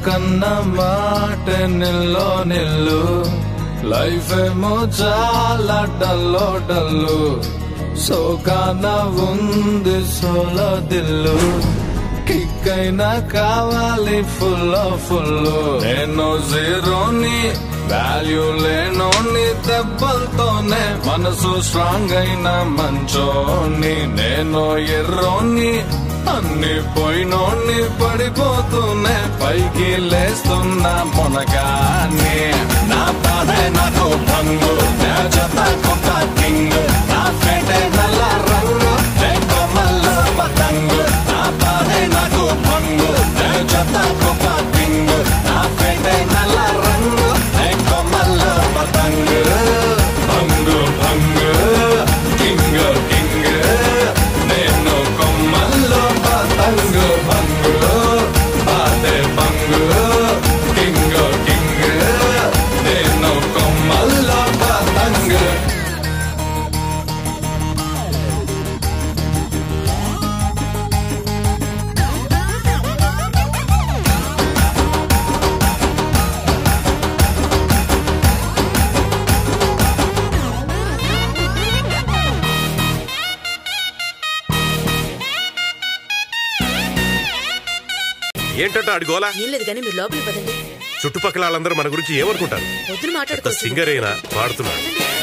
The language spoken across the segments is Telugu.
కన్న మాట నిల్లో నిల్లు లైఫ్ ఏమో చాలా డల్లో డల్లు సోకాన ఉంది సోలో దిల్లు కిక్ అయినా కావాలి ఫుల్ ఫుల్ నేను జీరోని వాల్యూ లేనోని దెబ్బలతోనే మనసు స్ట్రాంగ్ అయిన మంచోని నేను ఎర్రోని అన్ని పోయినోని పడిపోతూనే పైకి లేస్తున్నా మునగాని నా బాధే నాకు భంగు నా జత కొత్త కింగ్ నా ఫేటే నల్ల రంగు లేకో మల్ల పతంగు నా బాధే నాకు భంగు నా జత కొత్త కింగ్ నా ఫేటే నల్ల రంగు లేకో మల్ల పతంగు భంగు భంగు కింగ్ కింగ్ నేను కొమ్మల్లో పతంగు భంగు బాధే భంగు కింగ్ కింగ్ నేను కొమ్మల్లో పతంగు ఏంటంటే ఆడి గోలా ఏం లేదు కానీ మీరు లోపలికి పదండి చుట్టుపక్కల వాళ్ళందరూ మన గురించి ఏమనుకుంటారు పొద్దున పెద్ద మాట్లాడుకోవచ్చు సింగర్ అయినా పాడుతున్నాడు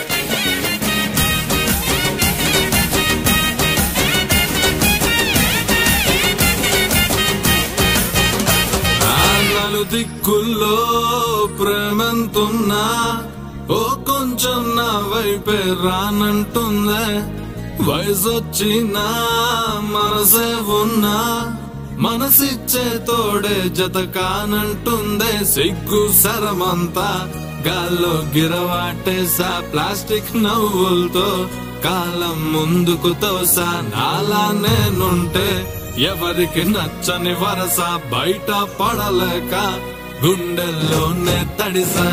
ఆనలు దిక్కుల్లో ప్రేమంతున్నా ఓ కొంచెం నా వైపే రానంటుందే వయసొచ్చినా మనసే ఉన్నా మనసిచ్చే తోడే జత కానంటుందే సిగ్గు సరమంతా గాల్లో గిరవాటేసా ప్లాస్టిక్ నవ్వులతో కాలం ముందుకు తోసా నాలా నేనుంటే ఎవరికి నచ్చని వరస బయట పడలేక గుండెల్లోనే తడిసా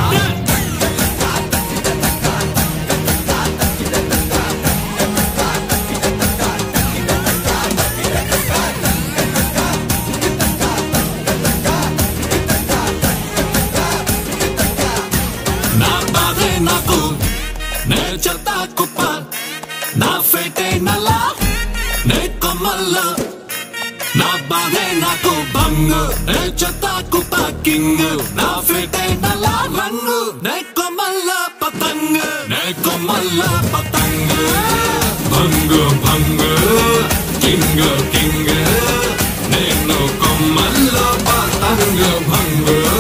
నా బాధే నాకు నే చెత్త కుప్ప నా ఫేటే నల్లా నే కొమ్మల్లో నా బాధే నాకు బంగు నే చెత్త కుప్ప కింగ్ నా ఫేటే నల్లా రంగు నే కొమ్మల్ల పతంగ్ నే కొమ్మల్ల పతంగ్ భంగు భంగు కింగ్ కింగ్ నేను కొమ్మల్ల పతంగ్ భంగు